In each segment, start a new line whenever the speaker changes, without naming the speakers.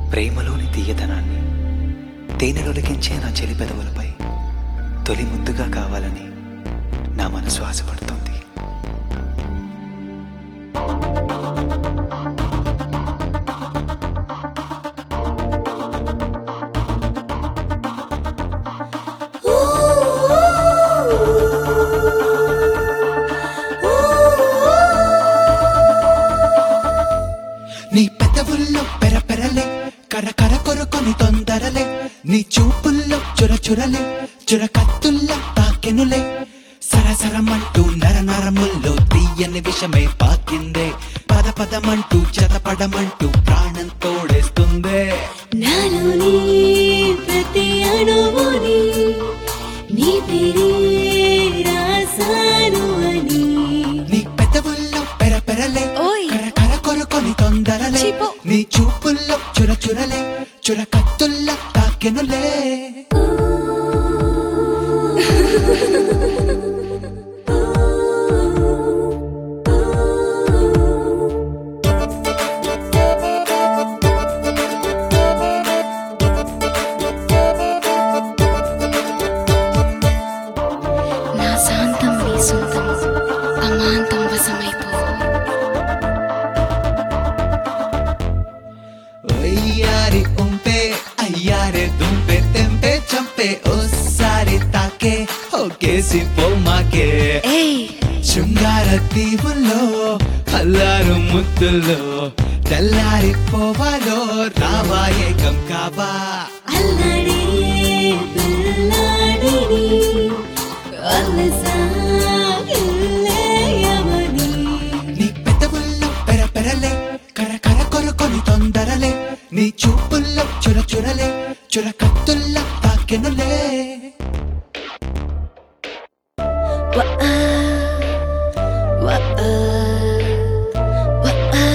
ప్రేమలోని తీయతనాన్ని తేనెలొలికించే నా చెలి పెదవులపై తొలి ముద్దుగా కావాలని నా మనసు ఆశపడుతోంది నీ పెదవుల్లో పెరపెరలే కరకర కొరుకొని తొందరలే నీ చూపుల్లో చుర చురలే చుర కత్తుల్లా తాకెనులే సరసరమంటూ నర నరముల్లో తీయని విషమే పాకిందే పద పదమంటూ చదపడమంటూ ప్రాణం తోడేస్తుందే
నాలోని ప్రతి అణువుని నీ పేరే రాసాను అని
నీ పెదవుల్లో పెరపెరలే
ఓయ్.
కరకర కొరుకొని తొందరలే
చీపు.
నీ చూపుల్లో చుర చురలే చుర కత్తుల్లా తాకెనులే
నా శాంతం నీ సొంతం అమాంతం వశమైపో
ఒయ్యారి ఉంపే అయ్యారే దుంపే తెంపే చంపే ఓసారి తాకే ఒకేసి పోమాకే
ఏయ్
శృంగార దీవుల్లో అల్లారు ముద్దుల్లో తెల్లారి పోవాలో రావాయేకం కాబా
అల్లడే పిల్లాడిని అల్లసాగిల్లేయమని
నీ పెదవుల్లో పెరపెరలే కరకర కొరుకొని తొందరలే నీ చూపుల్లో చుర చురలే చుర కత్తుల్లా తాకెనులే
వఆ వఆ వఆ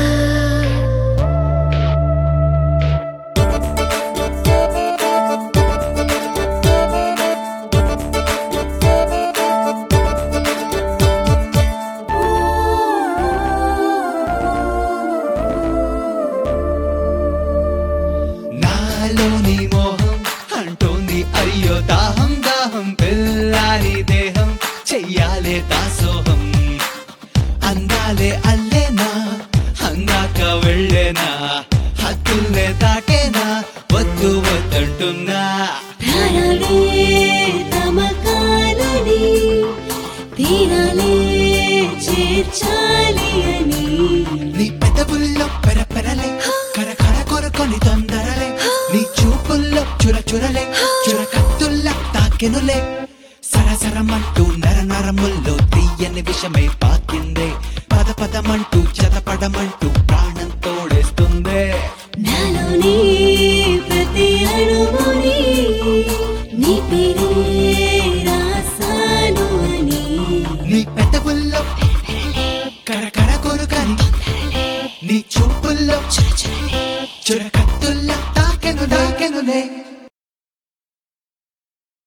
నాలోని మోహం అంటోంది అయ్యో దాహం దాహం పిల్లాని దేహం చెయ్యాలే దాసోహం అందాలే అల్లేనా అందాక వెళ్ళేనా హద్దుల్నే దాటేనా వద్దు వద్దంటున్నా
ప్రాణాలే తమకాలని తీరాలే చేర్చాలి అని
నీ పెదవుల్లో పెరపెరలే కరకర కొరుకొని తొందరలే నీ చూపుల్లో చుర చురలే చుర కత్తుల్లా తాకెనులే సరసరమంటూ నర నరముల్లో తీయని విషమై పాకిందే పద పదమంటూ చదపడమంటూ ప్రాణం తోడేస్తుందే
నాలోని ప్రతి అణువుని నీ పేరే రాసాను అని
నీ పెదవుల్లో కరకర కొరుకని నీ చూపుల్లో చుర కత్తుల్లా